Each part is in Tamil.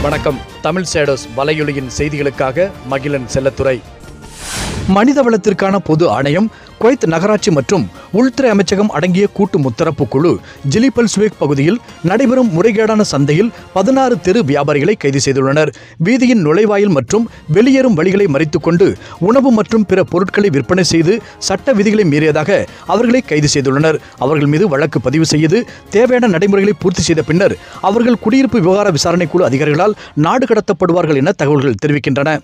வணக்கம் தமிழ் சேடோஸ் வலையொலியின் செய்திகளுக்காக மகிழன் செல்லத்துறை மனித வளத்திற்கான பொது ஆணையம் குவைத் நகராட்சி மற்றும் உள்துறை அமைச்சகம் அடங்கிய கூட்டு முத்தரப்பு குழு ஜிலிபல் ஸ்வேக் பகுதியில் நடைபெறும் முறைகேடான சந்தையில் பதினாறு தெரு வியாபாரிகளை கைது செய்துள்ளனர் வீதியின் நுழைவாயில் மற்றும் வெளியேறும் வழிகளை மறித்துக்கொண்டு உணவு மற்றும் பிற பொருட்களை விற்பனை செய்து சட்ட விதிகளை மீறியதாக அவர்களை கைது செய்துள்ளனர் அவர்கள் மீது வழக்கு பதிவு செய்து தேவையான நடைமுறைகளை பூர்த்தி செய்த பின்னர் அவர்கள் குடியிருப்பு விவகார விசாரணை குழு அதிகாரிகளால் நாடு கடத்தப்படுவார்கள் என தகவல்கள் தெரிவிக்கின்றன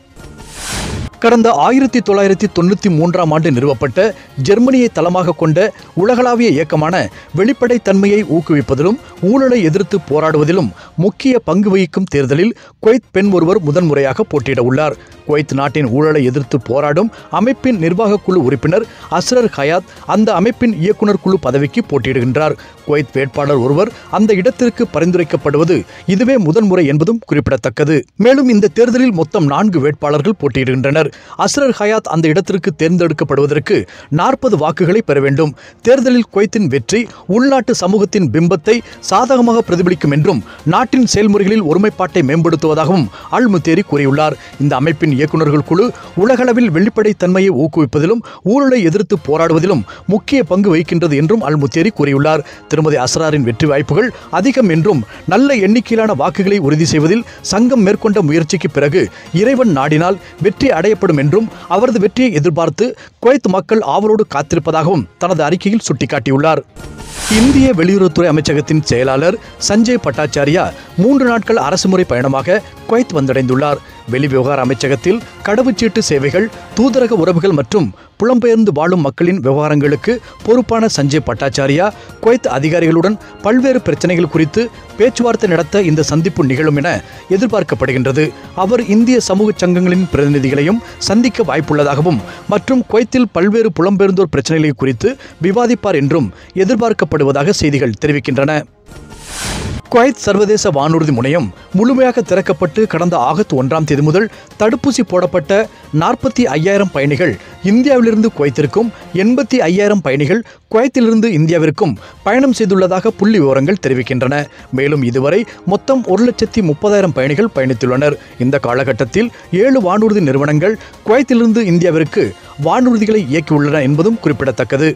கடந்த ஆயிரத்தி தொள்ளாயிரத்தி தொண்ணூற்றி மூன்றாம் ஆண்டு நிறுவப்பட்ட ஜெர்மனியை தளமாக கொண்ட உலகளாவிய இயக்கமான வெளிப்படைத்தன்மையை ஊக்குவிப்பதிலும் ஊழலை எதிர்த்து போராடுவதிலும் முக்கிய பங்கு வகிக்கும் தேர்தலில் குவைத் பெண் ஒருவர் முதன்முறையாக போட்டியிட உள்ளார் குவைத் நாட்டின் ஊழலை எதிர்த்து போராடும் அமைப்பின் நிர்வாக குழு உறுப்பினர் அஸ்ரர் ஹயாத் அந்த அமைப்பின் இயக்குனர் குழு பதவிக்கு போட்டியிடுகின்றார் குவைத் வேட்பாளர் ஒருவர் அந்த இடத்திற்கு பரிந்துரைக்கப்படுவது இதுவே முதன்முறை என்பதும் குறிப்பிடத்தக்கது மேலும் இந்த தேர்தலில் மொத்தம் நான்கு வேட்பாளர்கள் போட்டியிடுகின்றனர் அஸ்ரர் ஹயாத் அந்த இடத்திற்கு தேர்ந்தெடுக்கப்படுவதற்கு நாற்பது வாக்குகளை பெற வேண்டும் தேர்தலில் குவைத்தின் வெற்றி உள்நாட்டு சமூகத்தின் பிம்பத்தை சாதகமாக பிரதிபலிக்கும் என்றும் நாட்டின் செயல்முறைகளில் ஒருமைப்பாட்டை மேம்படுத்துவதாகவும் அல் முத்தேரி கூறியுள்ளார் இந்த அமைப்பின் இயக்குநர்கள் குழு உலகளவில் வெளிப்படைத்தன்மையை ஊக்குவிப்பதிலும் ஊழலை எதிர்த்து போராடுவதிலும் முக்கிய பங்கு வகிக்கின்றது என்றும் அல் முத்தேரி கூறியுள்ளார் திருமதி அஸ்ராரின் வெற்றி வாய்ப்புகள் அதிகம் என்றும் நல்ல எண்ணிக்கையிலான வாக்குகளை உறுதி செய்வதில் சங்கம் மேற்கொண்ட முயற்சிக்கு பிறகு இறைவன் நாடினால் வெற்றி அடையப்படும் என்றும் அவரது வெற்றியை எதிர்பார்த்து குவைத் மக்கள் ஆவலோடு காத்திருப்பதாகவும் தனது அறிக்கையில் சுட்டிக்காட்டியுள்ளார் இந்திய வெளியுறவுத்துறை அமைச்சகத்தின் செயலாளர் சஞ்சய் பட்டாச்சாரியா மூன்று நாட்கள் அரசுமுறை பயணமாக குவைத் வந்தடைந்துள்ளார் வெளிவிவகார அமைச்சகத்தில் கடவுச்சீட்டு சேவைகள் தூதரக உறவுகள் மற்றும் புலம்பெயர்ந்து வாழும் மக்களின் விவகாரங்களுக்கு பொறுப்பான சஞ்சய் பட்டாச்சாரியா குவைத் அதிகாரிகளுடன் பல்வேறு பிரச்சனைகள் குறித்து பேச்சுவார்த்தை நடத்த இந்த சந்திப்பு நிகழும் என எதிர்பார்க்கப்படுகின்றது அவர் இந்திய சமூக சங்கங்களின் பிரதிநிதிகளையும் சந்திக்க வாய்ப்புள்ளதாகவும் மற்றும் குவைத்தில் பல்வேறு புலம்பெயர்ந்தோர் பிரச்சனைகளை குறித்து விவாதிப்பார் என்றும் எதிர்பார்க்கப்படுவதாக செய்திகள் தெரிவிக்கின்றன குவைத் சர்வதேச வானூர்தி முனையம் முழுமையாக திறக்கப்பட்டு கடந்த ஆகஸ்ட் ஒன்றாம் தேதி முதல் தடுப்பூசி போடப்பட்ட நாற்பத்தி ஐயாயிரம் பயணிகள் இந்தியாவிலிருந்து குவைத்திற்கும் எண்பத்தி ஐயாயிரம் பயணிகள் குவைத்திலிருந்து இந்தியாவிற்கும் பயணம் செய்துள்ளதாக புள்ளி விவரங்கள் தெரிவிக்கின்றன மேலும் இதுவரை மொத்தம் ஒரு லட்சத்தி முப்பதாயிரம் பயணிகள் பயணித்துள்ளனர் இந்த காலகட்டத்தில் ஏழு வானூர்தி நிறுவனங்கள் குவைத்திலிருந்து இந்தியாவிற்கு வானூர்திகளை இயக்கியுள்ளன என்பதும் குறிப்பிடத்தக்கது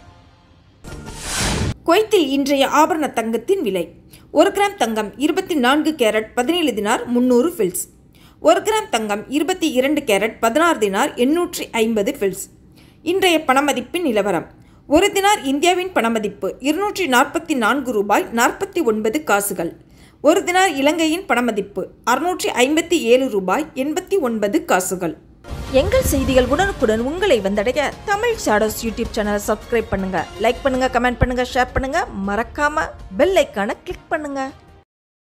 குவைத்தில் இன்றைய ஆபரண தங்கத்தின் விலை ஒரு கிராம் தங்கம் இருபத்தி நான்கு கேரட் பதினேழு தினார் முந்நூறு ஃபில்ஸ் ஒரு கிராம் தங்கம் இருபத்தி இரண்டு கேரட் பதினாறு தினார் எண்ணூற்றி ஐம்பது ஃபில்ஸ் இன்றைய பணமதிப்பின் நிலவரம் ஒரு தினார் இந்தியாவின் பணமதிப்பு இருநூற்றி நாற்பத்தி நான்கு ரூபாய் நாற்பத்தி ஒன்பது காசுகள் ஒரு தினார் இலங்கையின் பணமதிப்பு அறுநூற்றி ஐம்பத்தி ஏழு ரூபாய் எண்பத்தி ஒன்பது காசுகள் எங்கள் செய்திகள் உடனுக்குடன் உங்களை வந்தடைய தமிழ் ஷாடோஸ் யூடியூப் சேனலை சப்ஸ்கிரைப் பண்ணுங்க லைக் பண்ணுங்க கமெண்ட் பண்ணுங்க ஷேர் பண்ணுங்க மறக்காம பெல் ஐக்கானை கிளிக் பண்ணுங்க